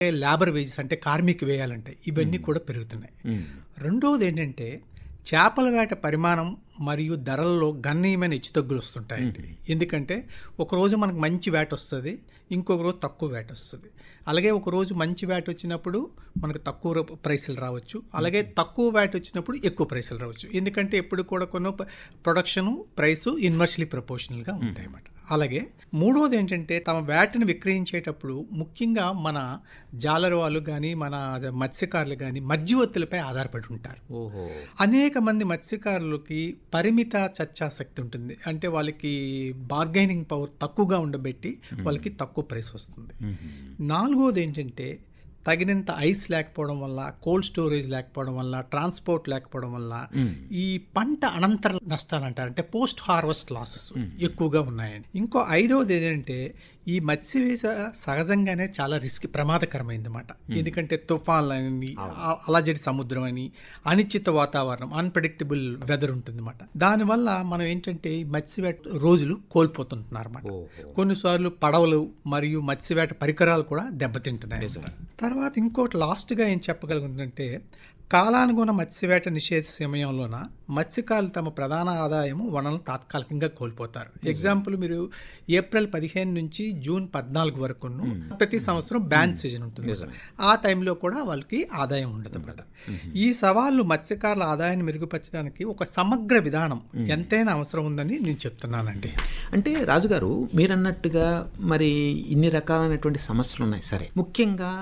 labour wages అంటే కార్మిక వేయాలంటే ఇవన్నీ కూడా పెరుగుతున్నాయి రెండవది ఏంటంటే చేపల వేట పరిమాణం మరియు ధరల్లో గణనీయమైన హెచ్చుతగ్గులు వస్తుంటాయండి ఎందుకంటే ఒక రోజు మనకు మంచి వేట వస్తుంది ఇంకొక రోజు తక్కువ వేట వస్తుంది అలాగే ఒక రోజు మంచి వేట వచ్చినప్పుడు మనకు తక్కువ రూ- ప్రైసులు రావచ్చు అలాగే తక్కువ వేట వచ్చినప్పుడు ఎక్కువ ప్రైసులు రావచ్చు ఎందుకంటే ఎప్పుడు కూడా కొన్ని ప్రొడక్షను ప్రైసు ఇన్వర్స్లీ ప్రపోర్షనల్గా ఉంటాయి అన్నమాట అలాగే మూడోది ఏంటంటే తమ వేటను విక్రయించేటప్పుడు ముఖ్యంగా మన జాలరు వాళ్ళు కానీ మన మత్స్యకారులు కానీ మధ్యవర్తులపై ఆధారపడి ఉంటారు ఓహో అనేక మంది మత్స్యకారులకి పరిమిత చర్చాశక్తి ఉంటుంది అంటే వాళ్ళకి బార్గైనింగ్ పవర్ తక్కువగా ఉండబెట్టి వాళ్ళకి తక్కువ ప్రైస్ వస్తుంది నాలుగోది ఏంటంటే తగినంత ఐస్ లేకపోవడం వల్ల కోల్డ్ స్టోరేజ్ లేకపోవడం వల్ల ట్రాన్స్పోర్ట్ లేకపోవడం వల్ల ఈ పంట అనంతర నష్టాలు అంటారు అంటే పోస్ట్ హార్వెస్ట్ లాసెస్ ఎక్కువగా ఉన్నాయండి ఇంకో ఐదవది ఏంటంటే ఈ మత్స్యవేశ సహజంగానే చాలా రిస్క్ ప్రమాదకరమైంది అనమాట ఎందుకంటే తుఫాన్లు అని ఆ- అలజడి సముద్రం అని అనిశ్చిత వాతావరణం అన్ప్రెడిక్టబుల్ వెదర్ ఉంటుంది అనమాట దానివల్ల మనం ఏంటంటే ఈ మత్స్యవేట రోజులు కోల్పోతుంటున్నారు అనమాట ఓహో కొన్నిసార్లు పడవలు మరియు మత్స్యవేట పరికరాలు కూడా దెబ్బతింటున్నాయి తర్వాత ఇంకోటి లాస్ట్గా ఏం చెప్పగలుగుతుందంటే కాలానుగుణ మత్స్యవేట నిషేధ సమయంలోన మత్స్యకారులు తమ ప్రధాన ఆదాయం వనరులను తాత్కాలికంగా కోల్పోతారు ఎగ్జాంపుల్ మీరు ఏప్రిల్ పదిహేను నుంచి జూన్ పద్నాలుగు వరకు ప్రతి సంవత్సరం బ్యాన్ సీజన్ ఉంటుంది ఆ టైంలో కూడా వాళ్ళకి ఆదాయం ఉండదు అన్నమాట ఈ సవాళ్ళు మత్స్యకారుల ఆదాయాన్ని మెరుగుపరచడానికి ఒక సమగ్ర విధానం ఎంతైనా అవసరం ఉందని నేను చెప్తున్నానండి అంటే రాజుగారు మీరన్నట్టుగా మరి ఇన్ని రకాలైనటువంటి సమస్యలు ఉన్నాయి సరే ముఖ్యంగా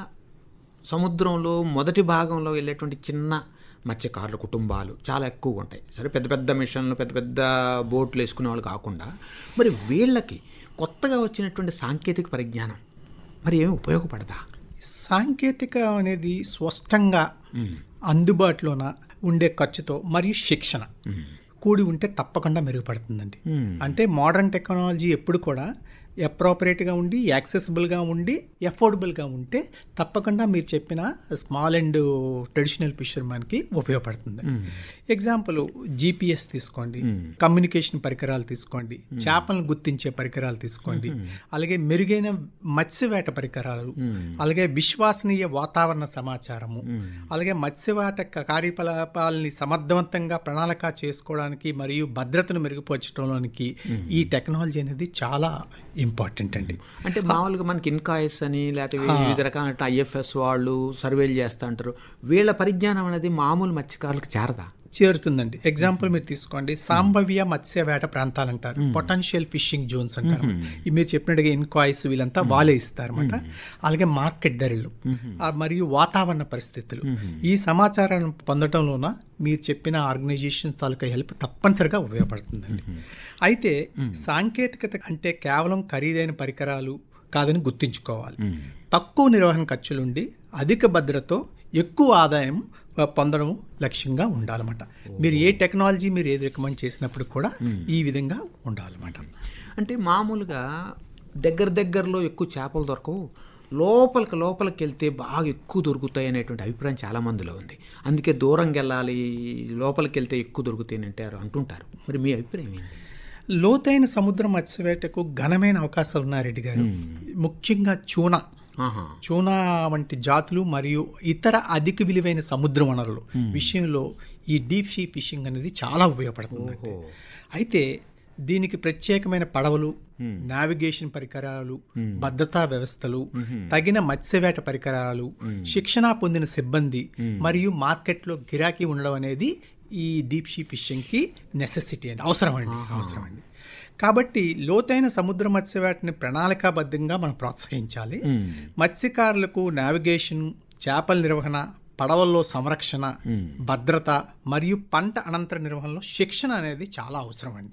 సముద్రంలో మొదటి భాగంలో వెళ్ళేటువంటి చిన్న మత్స్యకారుల కుటుంబాలు చాలా ఎక్కువగా ఉంటాయి సరే పెద్ద పెద్ద మిషన్లు పెద్ద పెద్ద బోట్లు వేసుకునే వాళ్ళు కాకుండా మరి వీళ్ళకి కొత్తగా వచ్చినటువంటి సాంకేతిక పరిజ్ఞానం మరి ఏమి ఉపయోగపడదా సాంకేతిక అనేది స్పష్టంగా అందుబాటులోన ఉండే ఖర్చుతో మరియు శిక్షణ కూడి ఉంటే తప్పకుండా మెరుగుపడుతుందండి అంటే మోడర్న్ టెక్నాలజీ ఎప్పుడు కూడా అప్రోపరియేట్గా ఉండి యాక్సెసిబుల్గా ఉండి ఎఫోర్డబుల్గా ఉంటే తప్పకుండా మీరు చెప్పిన స్మాల్ అండ్ ట్రెడిషనల్ ఫిషర్మ్యాన్కి ఉపయోగపడుతుంది ఎగ్జాంపుల్ జీపీఎస్ తీసుకోండి కమ్యూనికేషన్ పరికరాలు తీసుకోండి చేపలను గుర్తించే పరికరాలు తీసుకోండి అలాగే మెరుగైన మత్స్యవేట పరికరాలు అలాగే విశ్వసనీయ వాతావరణ సమాచారము అలాగే మత్స్యవేట క- కార్యకలాపాలని సమర్థవంతంగా ప్రణాళిక చేసుకోవడానికి మరియు భద్రతను మెరుగుపరచడంలోనికి ఈ టెక్నాలజీ అనేది చాలా ఇంపార్టెంట్ అండి అంటే మామూలుగా మనకి ఇన్కాయిస్ అని లేకపోతే వివిధ రకాల ఐఎఫ్ఎస్ వాళ్ళు సర్వేలు చేస్తూ ఉంటారు వీళ్ళ పరిజ్ఞానం అనేది మామూలు మత్స్యకారులకు చేరదా చేరుతుందండి ఎగ్జాంపుల్ మీరు తీసుకోండి సాంభవ్య మత్స్య వేట ప్రాంతాలు అంటారు పొటెన్షియల్ ఫిషింగ్ జోన్స్ అంటారు ఈ మీరు చెప్పినట్టుగా ఇన్కాయిస్ వీళ్ళంతా వాళ్ళే ఇస్తారన్నమాట అలాగే మార్కెట్ ధరలు ఆ మరియు వాతావరణ పరిస్థితులు ఈ సమాచారాన్ని పొందడంలోన మీరు చెప్పిన ఆర్గనైజేషన్ తాలూకా హెల్ప్ తప్పనిసరిగా ఉపయోగపడుతుందండి అయితే సాంకేతికత అంటే కేవలం ఖరీదైన పరికరాలు కాదని గుర్తుంచుకోవాలి తక్కువ నిర్వహణ ఖర్చులుండి అధిక భద్రతతో ఎక్కువ ఆదాయం ఆ, పొందడం లక్ష్యంగా ఉండాలన్నమాట మీరు ఏ టెక్నాలజీ మీరు ఏది రికమెండ్ చేసినప్పుడు కూడా ఈ విధంగా ఉండాలన్నమాట అంటే మామూలుగా దగ్గర దగ్గరలో ఎక్కువ చేపలు దొరకవు లోపలికి లోపలికి వెళ్తే బాగా ఎక్కువ దొరుకుతాయి అనేటువంటి అభిప్రాయం చాలా మందిలో ఉంది అందుకే దూరంగా వెళ్ళాలి లోపలికి వెళ్తే ఎక్కువ దొరుకుతాయి అని అంటారు అంటుంటారు మరి మీ అభిప్రాయం ఏంటి లోతైన సముద్ర మత్స్యవేటకు ఘనమైన అవకాశాలు ఉన్నాయి రెడ్డి గారు ముఖ్యంగా చూనా ఆహా చూనా వంటి జాతులు మరియు ఇతర అధిక విలువైన సముద్ర వనరులు విషయంలో ఈ డీప్ సీ ఫిషింగ్ అనేది చాలా ఉపయోగపడుతుంది అయితే దీనికి ప్రత్యేకమైన పడవలు నావిగేషన్ పరికరాలు భద్రతా వ్యవస్థలు తగిన మత్స్యవేట పరికరాలు శిక్షణ పొందిన సిబ్బంది మరియు మార్కెట్లో గిరాకీ ఉండడం అనేది ఈ డీప్ సీ ఫిషింగ్కి నెసెసిటీ అండి అవసరం అండి అవసరం అండి కాబట్టి లోతైన సముద్ర మత్స్యవేటని ప్రణాళికాబద్ధంగా మనం ప్రోత్సహించాలి మత్స్యకారులకు నావిగేషన్ చేపల నిర్వహణ పడవల్లో సంరక్షణ భద్రత మరియు పంట అనంతర నిర్వహణలో శిక్షణ అనేది చాలా అవసరం అండి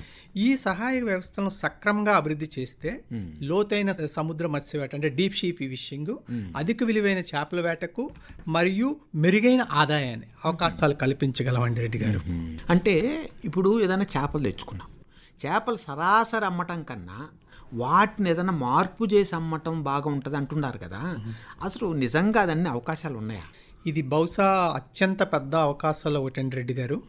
ఈ సహాయ వ్యవస్థలను సక్రమంగా అభివృద్ధి చేస్తే లోతైన సముద్ర మత్స్యవేట అంటే డీప్ షీ ఫిషింగ్ అధిక విలువైన చేపల వేటకు మరియు మెరుగైన ఆదాయాన్ని అవకాశాలు కల్పించగలమండి రెడ్డి గారు అంటే ఇప్పుడు ఏదైనా చేపలు తెచ్చుకున్నాం చేపలు సరాసరి అమ్మటం కన్నా వాటిని ఏదైనా మార్పు చేసి అమ్మటం బాగా ఉంటుంది అంటున్నారు కదా అసలు నిజంగా అదన్నీ అవకాశాలు ఉన్నాయా ఇది బహుశా అత్యంత పెద్ద అవకాశాలు ఒకటండి రెడ్డి గారు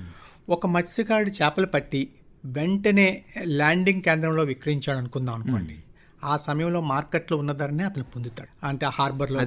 ఒక మత్స్యకారుడు చేపలు పట్టి వెంటనే ల్యాండింగ్ కేంద్రంలో విక్రయించాడు అనుకుందాం అనుకోండి ఆ సమయంలో మార్కెట్లో ఉన్న ధరనే అతను పొందుతాడు అంటే హార్బర్లో